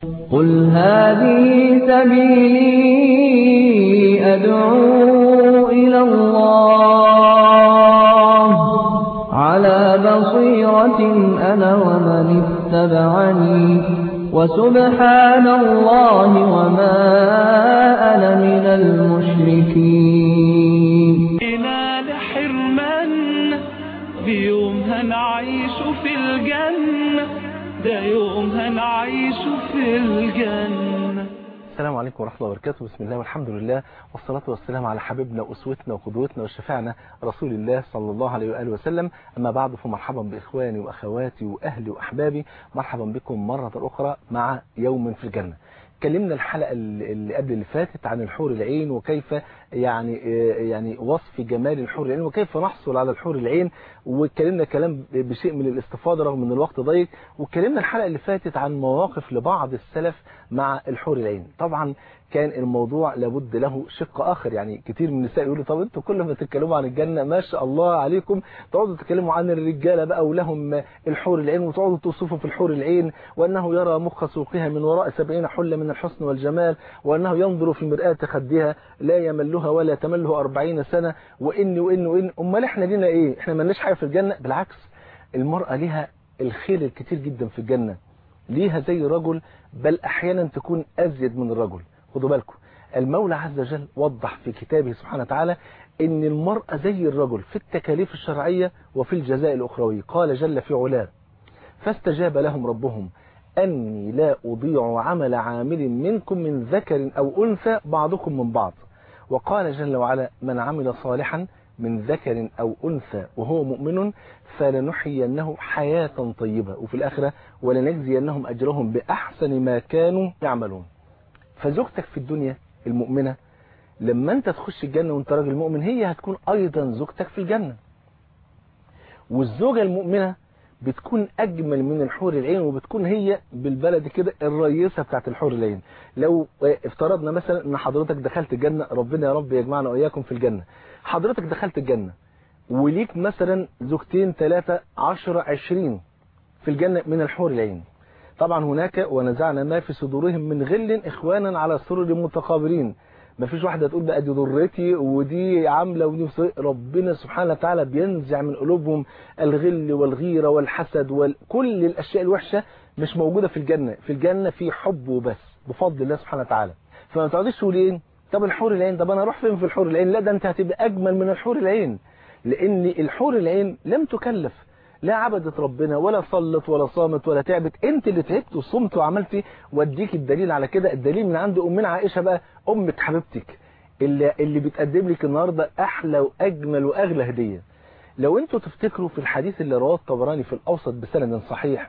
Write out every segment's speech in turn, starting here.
قل هذه سبيلي أدعو إلى الله على بصيرة أنا ومن اتبعني وسبحان الله وما أنا من المشركين إلى حرمان بيوم هنعيش في الجنة ده يوم هنعيش في الجنة السلام عليكم ورحمة الله وبركاته بسم الله والحمد لله والصلاة والسلام على حبيبنا وأسوتنا وقدوتنا وشفيعنا رسول الله صلى الله عليه وآله وسلم أما بعد فمرحبا بإخواني وأخواتي وأهلي وأحبابي مرحبا بكم مرة أخرى مع يوم في الجنة اتكلمنا الحلقة اللي قبل اللي فاتت عن الحور العين وكيف يعني يعني وصف جمال الحور العين وكيف نحصل على الحور العين واتكلمنا كلام بشيء من الاستفاضة رغم ان الوقت ضيق واتكلمنا الحلقة اللي فاتت عن مواقف لبعض السلف مع الحور العين طبعا كان الموضوع لابد له شق آخر يعني كتير من النساء يقولوا طب انتوا كل ما تتكلموا عن الجنة ما شاء الله عليكم تقعدوا تتكلموا عن الرجالة بقى ولهم الحور العين وتقعدوا توصفوا في الحور العين وأنه يرى مخ سوقها من وراء سبعين حلة من الحسن والجمال وأنه ينظر في مرآة خدها لا يملها ولا تمله أربعين سنة وإن وإن وإن أمال إحنا لينا إيه إحنا مالناش حاجة في الجنة بالعكس المرأة ليها الخير الكتير جدا في الجنة ليها زي الرجل بل أحيانا تكون أزيد من الرجل خدوا بالكم المولى عز وجل وضح في كتابه سبحانه وتعالى ان المرأة زي الرجل في التكاليف الشرعية وفي الجزاء الأخروي قال جل في علاه فاستجاب لهم ربهم أني لا أضيع عمل عامل منكم من ذكر أو أنثى بعضكم من بعض وقال جل وعلا من عمل صالحا من ذكر أو أنثى وهو مؤمن فلنحيينه حياة طيبة وفي الآخرة ولنجزينهم أجرهم بأحسن ما كانوا يعملون فزوجتك في الدنيا المؤمنة لما انت تخش الجنة وانت راجل مؤمن هي هتكون ايضا زوجتك في الجنة والزوجة المؤمنة بتكون اجمل من الحور العين وبتكون هي بالبلد كده الرئيسة بتاعت الحور العين لو افترضنا مثلا ان حضرتك دخلت الجنة ربنا يا رب يجمعنا واياكم في الجنة حضرتك دخلت الجنة وليك مثلا زوجتين ثلاثة عشرة عشرين في الجنة من الحور العين طبعا هناك ونزعنا ما في صدورهم من غل إخوانا على سرر متقابلين ما فيش واحدة تقول بقى دي ضرتي ودي عاملة ودي ربنا سبحانه وتعالى بينزع من قلوبهم الغل والغيرة والحسد وكل الأشياء الوحشة مش موجودة في الجنة في الجنة في حب وبس بفضل الله سبحانه وتعالى فما تقعديش تقول ايه طب الحور العين طب انا اروح فين في الحور العين لا ده انت هتبقى اجمل من الحور العين لان الحور العين لم تكلف لا عبدت ربنا ولا صلت ولا صامت ولا تعبت انت اللي تعبت وصمت وعملتي واديك الدليل على كده الدليل من عند امنا عائشة بقى امك حبيبتك اللي, اللي بتقدم لك النهاردة احلى واجمل واغلى هدية لو انتوا تفتكروا في الحديث اللي رواه الطبراني في الاوسط بسند صحيح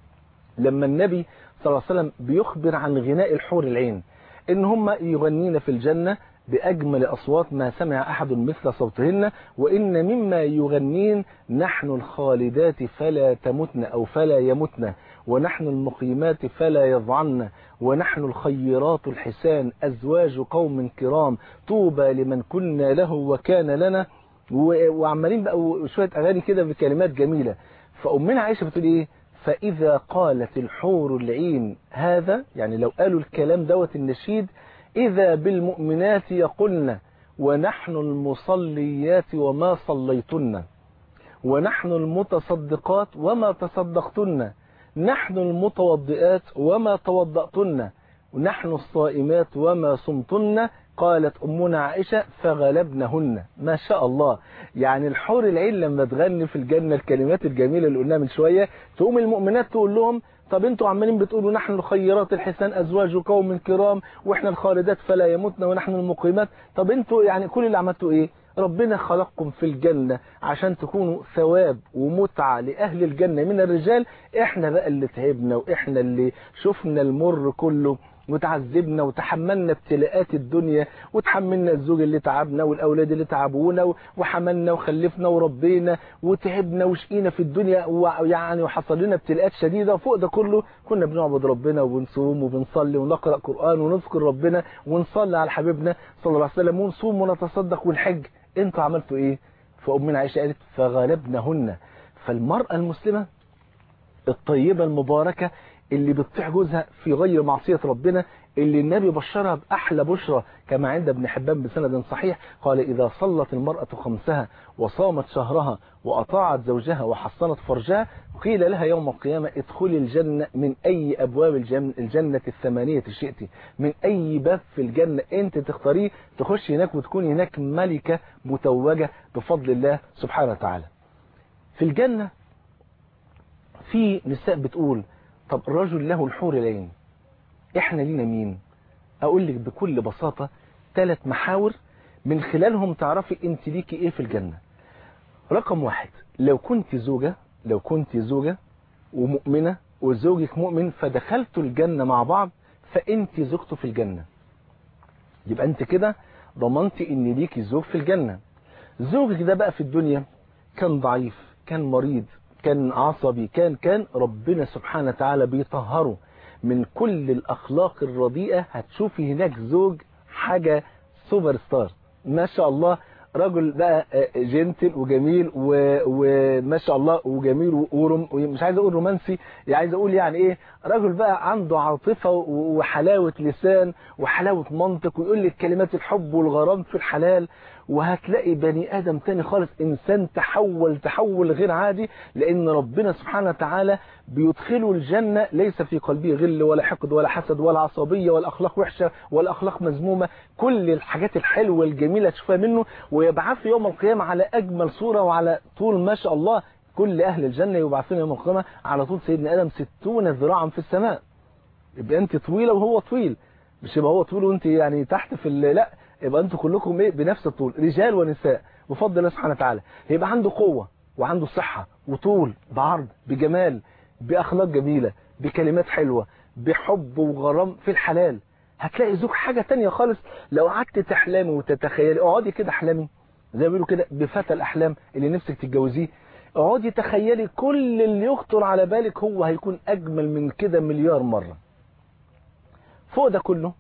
لما النبي صلى الله عليه وسلم بيخبر عن غناء الحور العين ان هم يغنين في الجنة بأجمل أصوات ما سمع أحد مثل صوتهن وإن مما يغنين نحن الخالدات فلا تمتن أو فلا يمتن ونحن المقيمات فلا يضعن ونحن الخيرات الحسان أزواج قوم كرام طوبى لمن كنا له وكان لنا وعمالين بقى شوية أغاني كده بكلمات جميلة فأمنا عائشة بتقول إيه فإذا قالت الحور العين هذا يعني لو قالوا الكلام دوت النشيد إذا بالمؤمنات يقولن ونحن المصليات وما صليتن ونحن المتصدقات وما تصدقتن نحن المتوضئات وما توضأتن ونحن الصائمات وما صمتن قالت أمنا عائشة فغلبنهن ما شاء الله يعني الحور العين لما تغني في الجنة الكلمات الجميلة اللي قلناها من شوية تقوم المؤمنات تقول لهم طب انتوا عمالين بتقولوا نحن الخيرات الحسان ازواج قوم كرام واحنا الخالدات فلا يموتن ونحن المقيمات طب انتوا يعني كل اللي عملتوا ايه ربنا خلقكم في الجنة عشان تكونوا ثواب ومتعة لأهل الجنة من الرجال احنا بقى اللي تعبنا واحنا اللي شفنا المر كله وتعذبنا وتحملنا ابتلاءات الدنيا وتحملنا الزوج اللي تعبنا والأولاد اللي تعبونا وحملنا وخلفنا وربينا وتعبنا وشقينا في الدنيا ويعني وحصل لنا ابتلاءات شديدة وفوق ده كله كنا بنعبد ربنا وبنصوم وبنصلي ونقرأ قرآن ونذكر ربنا ونصلي على حبيبنا صلى الله عليه وسلم ونصوم ونتصدق ونحج انتوا عملتوا ايه فأمنا عائشة قالت فغلبنهن فالمرأة المسلمة الطيبة المباركة اللي بتطيع جوزها في غير معصية ربنا اللي النبي بشرها بأحلى بشرى كما عند ابن حبان بسند صحيح قال إذا صلت المرأة خمسها وصامت شهرها وأطاعت زوجها وحصنت فرجها قيل لها يوم القيامة ادخلي الجنة من أي أبواب الجنة, الجنة الثمانية شئتي من أي باب في الجنة أنت تختاريه تخش هناك وتكون هناك ملكة متوجة بفضل الله سبحانه وتعالى في الجنة في نساء بتقول طب الرجل له الحور العين احنا لينا مين اقول لك بكل بساطة ثلاث محاور من خلالهم تعرفي انت ليكي ايه في الجنة رقم واحد لو كنت زوجة لو كنت زوجة ومؤمنة وزوجك مؤمن فدخلتوا الجنة مع بعض فانت زوجته في الجنة يبقى انت كده ضمنتي ان ليكي زوج في الجنة زوجك ده بقى في الدنيا كان ضعيف كان مريض كان عصبي كان كان ربنا سبحانه وتعالى بيطهره من كل الأخلاق الرديئة هتشوفي هناك زوج حاجة سوبر ستار ما شاء الله رجل بقى جنتل وجميل وما شاء الله وجميل ورم مش عايز اقول رومانسي عايز اقول يعني ايه رجل بقى عنده عاطفة وحلاوة لسان وحلاوة منطق ويقول لك كلمات الحب والغرام في الحلال وهتلاقي بني آدم تاني خالص إنسان تحول تحول غير عادي لأن ربنا سبحانه وتعالى بيدخله الجنة ليس في قلبه غل ولا حقد ولا حسد ولا عصبية ولا أخلاق وحشة ولا أخلاق مذمومة كل الحاجات الحلوة الجميلة تشوفها منه ويبعثه يوم القيامة على أجمل صورة وعلى طول ما شاء الله كل أهل الجنة يبعثون يوم القيامة على طول سيدنا آدم ستون ذراعا في السماء يبقى أنت طويلة وهو طويل مش يبقى هو طويل وانت يعني تحت في لا يبقى انتوا كلكم ايه بنفس الطول رجال ونساء بفضل الله سبحانه وتعالى يبقى عنده قوة وعنده صحة وطول بعرض بجمال بأخلاق جميلة بكلمات حلوة بحب وغرام في الحلال هتلاقي زوج حاجة تانية خالص لو قعدت تحلمي وتتخيلي اقعدي كده احلمي زي ما بيقولوا كده بفتى الأحلام اللي نفسك تتجوزيه اقعدي تخيلي كل اللي يخطر على بالك هو هيكون أجمل من كده مليار مرة فوق ده كله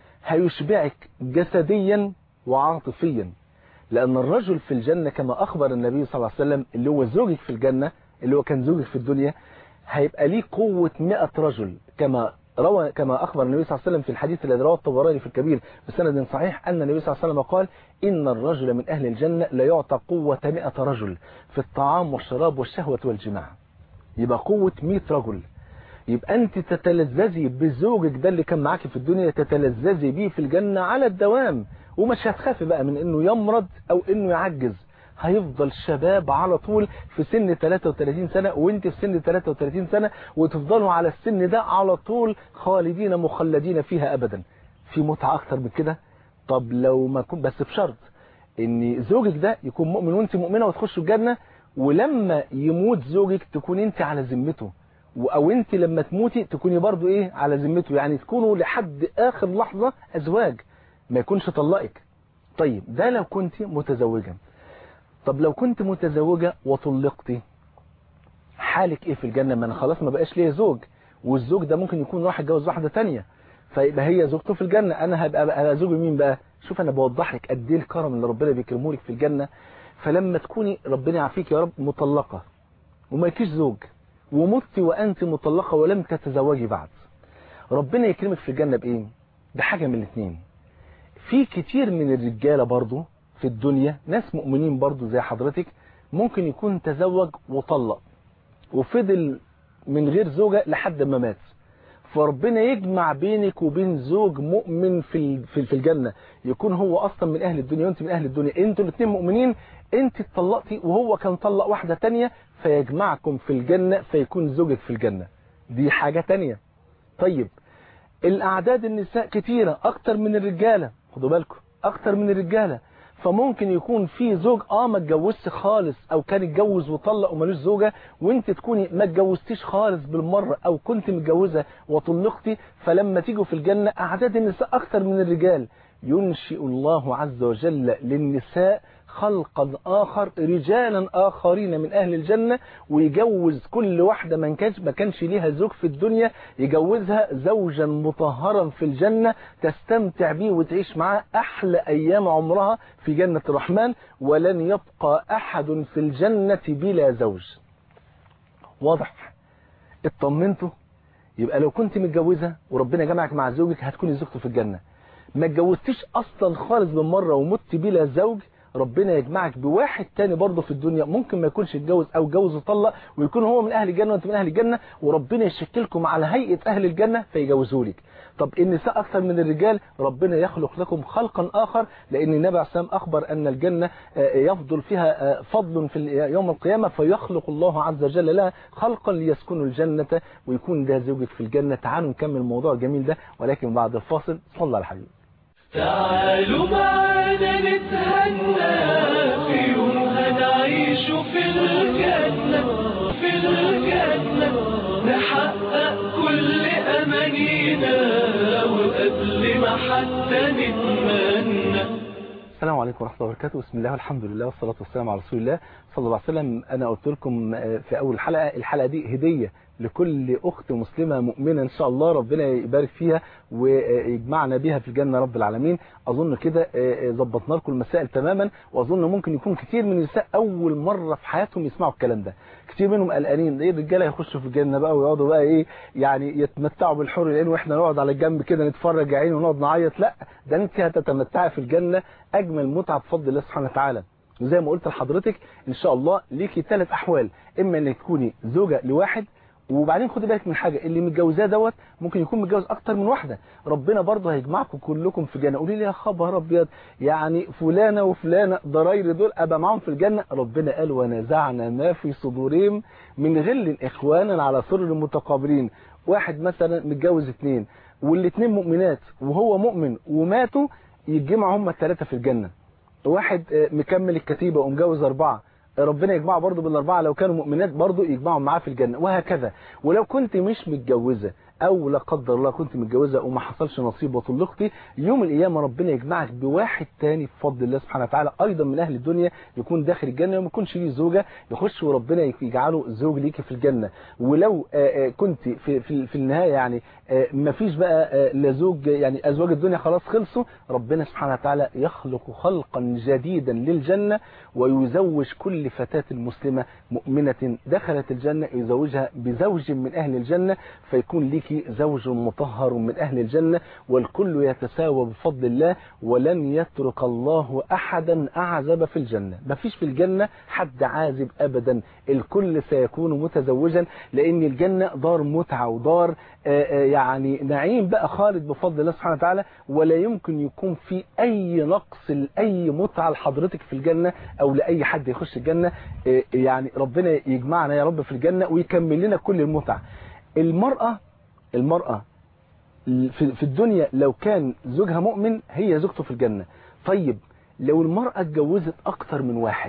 هيشبعك جسديا وعاطفيا لأن الرجل في الجنة كما أخبر النبي صلى الله عليه وسلم اللي هو زوجك في الجنة اللي هو كان زوجك في الدنيا هيبقى ليه قوة 100 رجل كما روى كما أخبر النبي صلى الله عليه وسلم في الحديث الذي رواه الطبراني في الكبير بسند صحيح أن النبي صلى الله عليه وسلم قال إن الرجل من أهل الجنة لا يعطى قوة 100 رجل في الطعام والشراب والشهوة والجماع يبقى قوة 100 رجل يبقى أنت تتلذذي بزوجك ده اللي كان معاك في الدنيا تتلذذي بيه في الجنة على الدوام ومش هتخافي بقى من إنه يمرض أو إنه يعجز هيفضل شباب على طول في سن 33 سنة وانت في سن 33 سنة وتفضلوا على السن ده على طول خالدين مخلدين فيها أبدا في متعة أكتر من كده طب لو ما كنت بس بشرط ان زوجك ده يكون مؤمن وانت مؤمنة وتخشوا الجنة ولما يموت زوجك تكون انت على ذمته او انت لما تموتي تكوني برضو ايه على ذمته يعني تكونوا لحد اخر لحظة ازواج ما يكونش طلقك طيب ده لو كنت متزوجة طب لو كنت متزوجة وطلقتي حالك ايه في الجنة ما انا خلاص ما بقاش ليا زوج والزوج ده ممكن يكون راح يتجوز واحدة تانية فيبقى هي زوجته في الجنة انا هبقى بقى زوج مين بقى شوف انا بوضح لك قد ايه الكرم اللي ربنا بيكرمه لك في الجنة فلما تكوني ربنا يعافيك يا رب مطلقة وما يكيش زوج ومت وأنت مطلقة ولم تتزوجي بعد ربنا يكرمك في الجنة بإيه بحاجة من الاثنين في كتير من الرجالة برضو في الدنيا ناس مؤمنين برضو زي حضرتك ممكن يكون تزوج وطلق وفضل من غير زوجة لحد ما مات فربنا يجمع بينك وبين زوج مؤمن في في الجنة يكون هو أصلا من أهل الدنيا وأنت من أهل الدنيا أنتوا الاثنين مؤمنين أنت اتطلقتي وهو كان طلق واحدة تانية فيجمعكم في الجنة فيكون زوجك في الجنة دي حاجة تانية طيب الأعداد النساء كتيرة أكتر من الرجالة خدوا بالكم أكتر من الرجالة فممكن يكون في زوج اه ما اتجوزش خالص او كان اتجوز وطلق ومالوش زوجة وانت تكوني ما اتجوزتيش خالص بالمرة او كنت متجوزة وطلقتي فلما تيجوا في الجنة اعداد النساء اكتر من الرجال ينشئ الله عز وجل للنساء خلقا آخر رجالا آخرين من أهل الجنة ويجوز كل واحدة من كانش ما كانش ليها زوج في الدنيا يجوزها زوجا مطهرا في الجنة تستمتع به وتعيش معاه أحلى أيام عمرها في جنة الرحمن ولن يبقى أحد في الجنة بلا زوج واضح اطمنتوا يبقى لو كنت متجوزة وربنا جمعك مع زوجك هتكوني زوجته في الجنة ما اتجوزتيش اصلا خالص من مرة ومت بلا زوج ربنا يجمعك بواحد تاني برضه في الدنيا ممكن ما يكونش اتجوز او جوز وطلق ويكون هو من اهل الجنه وانت من اهل الجنه وربنا يشكلكم على هيئه اهل الجنه فيجوزوا لك طب النساء اكثر من الرجال ربنا يخلق لكم خلقا اخر لان النبي عليه السلام اخبر ان الجنه يفضل فيها فضل في يوم القيامه فيخلق الله عز وجل لها خلقا ليسكنوا الجنه ويكون ده زوجك في الجنه تعالوا نكمل الموضوع الجميل ده ولكن بعد الفاصل صلى على الحبيب تعالوا معانا نتهنى في يوم هنعيش في الجنة في الجنة نحقق كل أمانينا وقبل ما حتى نتمنى السلام عليكم ورحمة الله وبركاته بسم الله والحمد لله والصلاة والسلام على رسول الله صلى الله عليه وسلم أنا قلت لكم في أول حلقة الحلقة دي هدية لكل أخت مسلمة مؤمنة إن شاء الله ربنا يبارك فيها ويجمعنا بها في الجنة رب العالمين أظن كده ظبطنا لكم المسائل تماما وأظن ممكن يكون كتير من النساء أول مرة في حياتهم يسمعوا الكلام ده كتير منهم قلقانين ايه الرجاله هيخشوا في الجنه بقى ويقعدوا بقى ايه يعني يتمتعوا بالحور العين واحنا نقعد على الجنب كده نتفرج عين ونقعد نعيط لا ده انت هتتمتعي في الجنه اجمل متعه بفضل الله سبحانه وتعالى وزي ما قلت لحضرتك ان شاء الله ليكي ثلاث احوال اما انك تكوني زوجه لواحد وبعدين خدي بالك من حاجة اللي متجوزاه دوت ممكن يكون متجوز اكتر من واحدة ربنا برضه هيجمعكم كلكم في جنة قولي لي يا خبر ابيض يعني فلانة وفلانة ضراير دول ابقى معاهم في الجنة ربنا قال ونزعنا ما في صدورهم من غل اخوانا على سرر متقابلين واحد مثلا متجوز اثنين والاثنين مؤمنات وهو مؤمن وماتوا يتجمعوا هم الثلاثة في الجنة واحد مكمل الكتيبة ومجوز أربعة ربنا يجمعه برضه بالأربعة لو كانوا مؤمنات برضه يجمعهم معاه في الجنة وهكذا ولو كنت مش متجوزة أو لا قدر الله كنت متجوزة وما حصلش نصيب وطلقتي يوم القيامة ربنا يجمعك بواحد تاني بفضل الله سبحانه وتعالى أيضا من أهل الدنيا يكون داخل الجنة وما يكونش ليه زوجة يخش وربنا يجعله زوج ليكي في الجنة ولو كنت في, في, في النهاية يعني ما فيش بقى لا زوج يعني أزواج الدنيا خلاص خلصوا ربنا سبحانه وتعالى يخلق خلقا جديدا للجنة ويزوج كل فتاة مسلمة مؤمنة دخلت الجنة يزوجها بزوج من أهل الجنة فيكون ليك زوج مطهر من أهل الجنة والكل يتساوى بفضل الله ولن يترك الله أحدا أعزب في الجنة ما فيش في الجنة حد عازب أبدا الكل سيكون متزوجا لأن الجنة دار متعة ودار يعني نعيم بقى خالد بفضل الله سبحانه وتعالى ولا يمكن يكون في أي نقص لأي متعة لحضرتك في الجنة أو لأي حد يخش الجنة يعني ربنا يجمعنا يا رب في الجنة ويكمل لنا كل المتعة المرأة المرأة في الدنيا لو كان زوجها مؤمن هي زوجته في الجنة طيب لو المرأة اتجوزت أكتر من واحد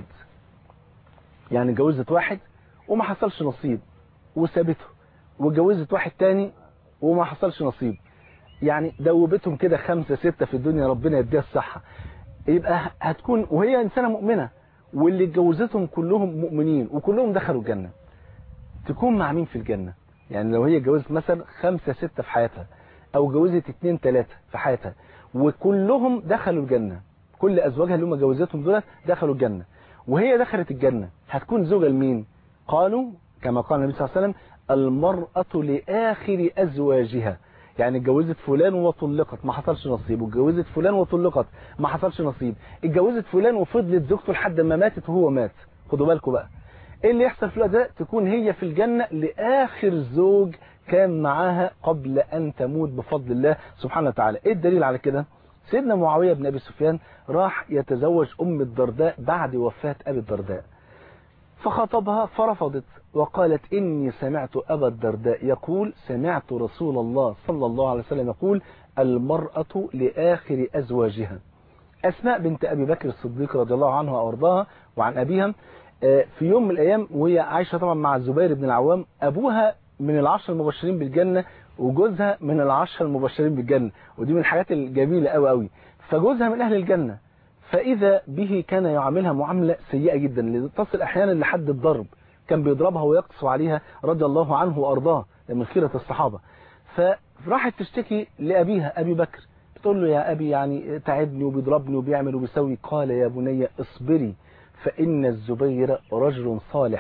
يعني اتجوزت واحد وما حصلش نصيب وسابته واتجوزت واحد تاني وما حصلش نصيب يعني دوبتهم كده خمسة ستة في الدنيا ربنا يديها الصحة يبقى هتكون وهي إنسانة مؤمنة واللي اتجوزتهم كلهم مؤمنين وكلهم دخلوا الجنة تكون مع مين في الجنة يعني لو هي اتجوزت مثلا خمسة ستة في حياتها او جوزت اتنين تلاتة في حياتها وكلهم دخلوا الجنة كل ازواجها اللي هم جوزتهم دولت دخلوا الجنة وهي دخلت الجنة هتكون زوجة لمين قالوا كما قال النبي صلى الله عليه وسلم المرأة لآخر أزواجها يعني اتجوزت فلان وطلقت ما حصلش نصيب واتجوزت فلان وطلقت ما حصلش نصيب اتجوزت فلان وفضلت زوجته لحد ما ماتت وهو مات خدوا بالكم بقى ايه اللي يحصل في الوقت ده تكون هي في الجنة لآخر زوج كان معاها قبل أن تموت بفضل الله سبحانه وتعالى ايه الدليل على كده سيدنا معاوية بن أبي سفيان راح يتزوج أم الدرداء بعد وفاة أبي الدرداء فخطبها فرفضت وقالت إني سمعت أبا الدرداء يقول سمعت رسول الله صلى الله عليه وسلم يقول المرأة لآخر أزواجها أسماء بنت أبي بكر الصديق رضي الله عنها وأرضاها وعن أبيها في يوم من الأيام وهي عايشة طبعا مع الزبير بن العوام أبوها من العشر المبشرين بالجنة وجوزها من العشر المبشرين بالجنة ودي من الحاجات الجميلة قوي قوي فجوزها من أهل الجنة فإذا به كان يعاملها معاملة سيئة جدا تصل أحيانا لحد الضرب كان بيضربها ويقصف عليها رضي الله عنه وأرضاه من خيرة الصحابة فراحت تشتكي لأبيها أبي بكر بتقول له يا أبي يعني تعبني وبيضربني وبيعمل وبيسوي قال يا بني اصبري فإن الزبير رجل صالح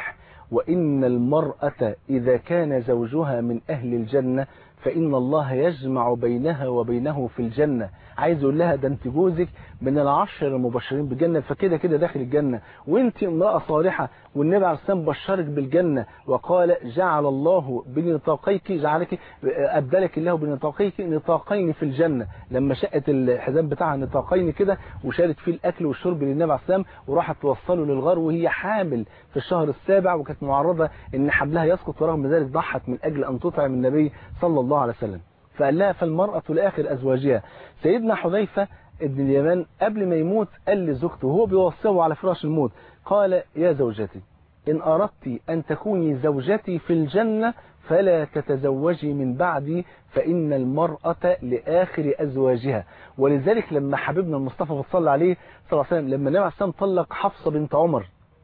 وإن المرأة إذا كان زوجها من أهل الجنة فإن الله يجمع بينها وبينه في الجنة عايز يقول لها ده انت جوزك من العشر المبشرين بالجنة فكده كده داخل الجنة وانت امرأة صالحة والنبي عليه السلام بشرك بالجنة وقال جعل الله بنطاقيك جعلك أبدلك الله بنطاقيك نطاقين في الجنة لما شقت الحزام بتاعها نطاقين كده وشالت فيه الأكل والشرب للنبي عليه السلام وراحت توصله للغار وهي حامل في الشهر السابع وكانت معرضة ان حبلها يسقط ورغم ذلك ضحت من أجل أن تطعم النبي صلى الله عليه وسلم فقال لها فالمرأة لآخر أزواجها سيدنا حذيفة ابن اليمان قبل ما يموت قال لزوجته وهو بيوصيه على فراش الموت قال يا زوجتي إن أردت أن تكوني زوجتي في الجنة فلا تتزوجي من بعدي فإن المرأة لآخر أزواجها ولذلك لما حبيبنا المصطفى صلى عليه صلى الله عليه وسلم لما النبي عليه السلام طلق حفصة بنت عمر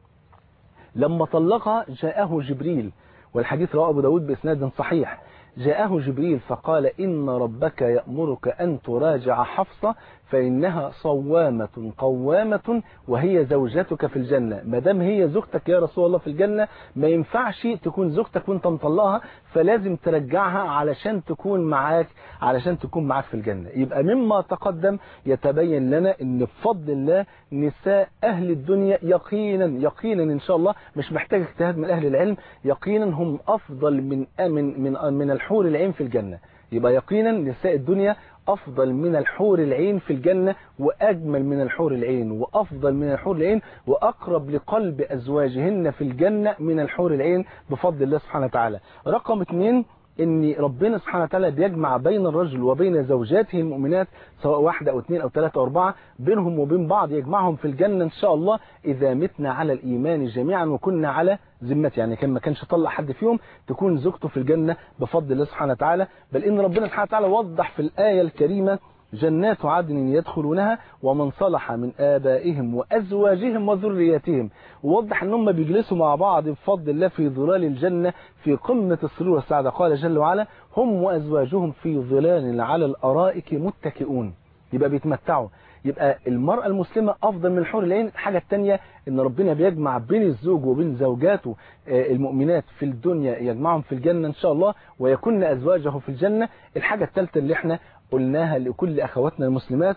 لما طلقها جاءه جبريل والحديث رواه أبو داود بإسناد صحيح جاءه جبريل فقال إن ربك يأمرك أن تراجع حفصة فإنها صوامة قوامة وهي زوجتك في الجنة ما دام هي زوجتك يا رسول الله في الجنة ما ينفعش تكون زوجتك وانت مطلقها فلازم ترجعها علشان تكون معاك علشان تكون معاك في الجنة يبقى مما تقدم يتبين لنا ان بفضل الله نساء أهل الدنيا يقينا يقينا إن شاء الله مش محتاج اجتهاد من أهل العلم يقينا هم أفضل من من من, من الحور العين في الجنة يبقى يقينا نساء الدنيا أفضل من الحور العين في الجنة وأجمل من الحور العين وأفضل من الحور العين وأقرب لقلب أزواجهن في الجنة من الحور العين بفضل الله سبحانه وتعالى رقم اثنين ان ربنا سبحانه وتعالى بيجمع بين الرجل وبين زوجاته المؤمنات سواء واحدة او اثنين او ثلاثة او اربعة بينهم وبين بعض يجمعهم في الجنة ان شاء الله اذا متنا على الايمان جميعا وكنا على ذمتي يعني كان ما كانش طلع حد فيهم تكون زوجته في الجنة بفضل الله سبحانه وتعالى بل ان ربنا سبحانه وتعالى وضح في الآية الكريمة جنات عدن يدخلونها ومن صلح من آبائهم وأزواجهم وذرياتهم ووضح أنهم بيجلسوا مع بعض بفضل الله في ظلال الجنة في قمة السرور والسعادة قال جل وعلا هم وأزواجهم في ظلال على الأرائك متكئون يبقى بيتمتعوا يبقى المرأة المسلمة أفضل من الحور العين الحاجة الثانية إن ربنا بيجمع بين الزوج وبين زوجاته المؤمنات في الدنيا يجمعهم في الجنة إن شاء الله ويكون أزواجه في الجنة الحاجة الثالثة اللي احنا قلناها لكل أخواتنا المسلمات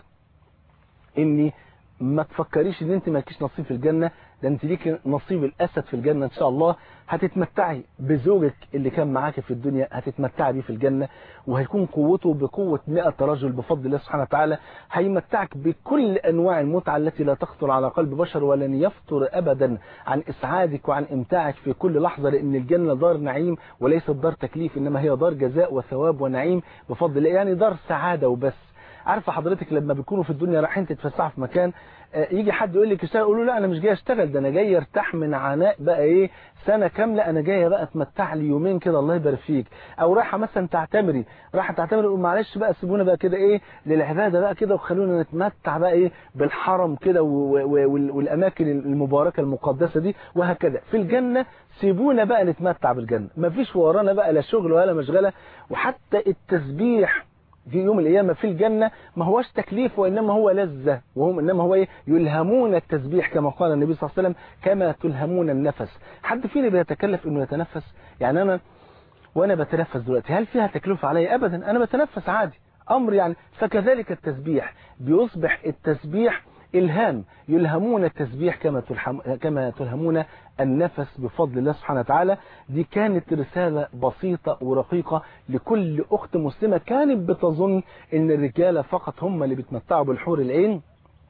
إني ما تفكريش ان انت مالكيش نصيب في الجنة ده انت ليك نصيب الاسد في الجنة ان شاء الله هتتمتعي بزوجك اللي كان معاك في الدنيا هتتمتعي بيه في الجنة وهيكون قوته بقوة 100 رجل بفضل الله سبحانه وتعالى هيمتعك بكل انواع المتعة التي لا تخطر على قلب بشر ولن يفطر ابدا عن اسعادك وعن امتاعك في كل لحظة لان الجنة دار نعيم وليست دار تكليف انما هي دار جزاء وثواب ونعيم بفضل الله يعني دار سعادة وبس عارفه حضرتك لما بيكونوا في الدنيا رايحين تتفسحوا في مكان يجي حد يقول لك اشتغل يقول له لا انا مش جاي اشتغل ده انا جاي ارتاح من عناء بقى ايه سنه كامله انا جايه بقى اتمتع لي يومين كده الله يبارك فيك او رايحه مثلا تعتمري رايحه تعتمري يقول معلش بقى سيبونا بقى كده ايه للعباده بقى كده وخلونا نتمتع بقى ايه بالحرم كده والاماكن المباركه المقدسه دي وهكذا في الجنه سيبونا بقى نتمتع بالجنه مفيش ورانا بقى لا شغل ولا مشغله وحتى التسبيح في يوم القيامة في الجنة ما هوش تكليف وإنما هو لذة وهم إنما هو إيه يلهمون التسبيح كما قال النبي صلى الله عليه وسلم كما تلهمون النفس حد فينا بيتكلف إنه يتنفس يعني أنا وأنا بتنفس دلوقتي هل فيها تكلفة علي أبدا أنا بتنفس عادي أمر يعني فكذلك التسبيح بيصبح التسبيح إلهام يلهمون التسبيح كما تلهم كما تلهمون النفس بفضل الله سبحانه وتعالى دي كانت رسالة بسيطة ورقيقة لكل أخت مسلمة كانت بتظن ان الرجالة فقط هم اللي بيتمتعوا بالحور العين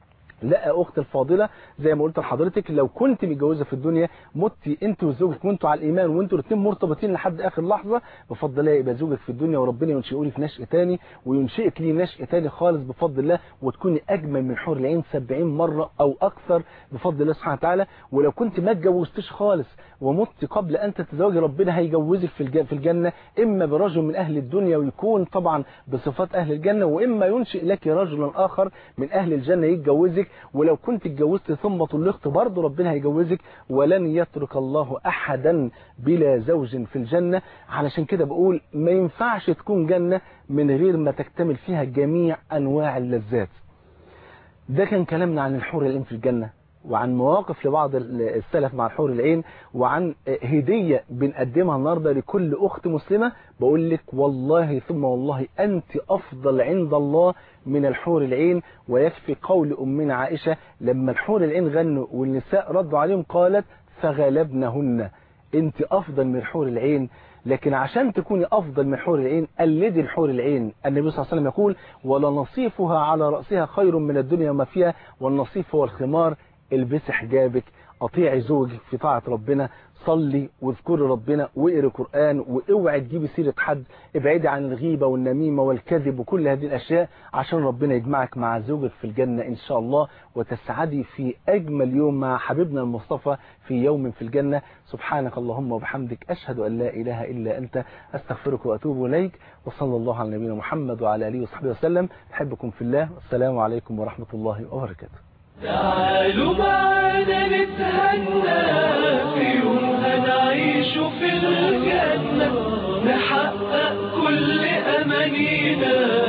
لا اخت الفاضله زي ما قلت لحضرتك لو كنت متجوزه في الدنيا متي انت وزوجك وانتوا على الايمان وانتوا الاثنين مرتبطين لحد اخر لحظه بفضل الله يبقى زوجك في الدنيا وربنا ينشئه لك نشء تاني وينشئك ليه نشء تاني خالص بفضل الله وتكوني اجمل من حور العين 70 مره او اكثر بفضل الله سبحانه وتعالى ولو كنت ما اتجوزتش خالص ومت قبل ان تتزوجي ربنا هيجوزك في في الجنه اما برجل من اهل الدنيا ويكون طبعا بصفات اهل الجنه واما ينشئ لك رجل اخر من اهل الجنه يتجوزك ولو كنت اتجوزت ثم طلقت برضه ربنا هيجوزك ولن يترك الله احدا بلا زوج في الجنة علشان كده بقول ما ينفعش تكون جنة من غير ما تكتمل فيها جميع انواع اللذات ده كان كلامنا عن الحور العين في الجنة وعن مواقف لبعض السلف مع الحور العين وعن هدية بنقدمها النهاردة لكل أخت مسلمة بقول لك والله ثم والله أنت أفضل عند الله من الحور العين ويكفي قول أمنا عائشة لما الحور العين غنوا والنساء ردوا عليهم قالت فغلبنهن انت أفضل من الحور العين لكن عشان تكوني أفضل من حور العين قلدي الحور العين النبي صلى الله عليه وسلم يقول ولنصيفها على رأسها خير من الدنيا وما فيها والنصيف هو الخمار البسي حجابك اطيعي زوجك في طاعة ربنا صلي واذكري ربنا واقري قرآن واوعي تجيبي سيرة حد ابعدي عن الغيبة والنميمة والكذب وكل هذه الأشياء عشان ربنا يجمعك مع زوجك في الجنة إن شاء الله وتسعدي في أجمل يوم مع حبيبنا المصطفى في يوم في الجنة سبحانك اللهم وبحمدك أشهد أن لا إله إلا أنت أستغفرك وأتوب إليك وصلى الله على نبينا محمد وعلى آله وصحبه وسلم أحبكم في الله والسلام عليكم ورحمة الله وبركاته تعالوا معنا نتهنى في يوم هنعيش في الجنة نحقق كل أمانينا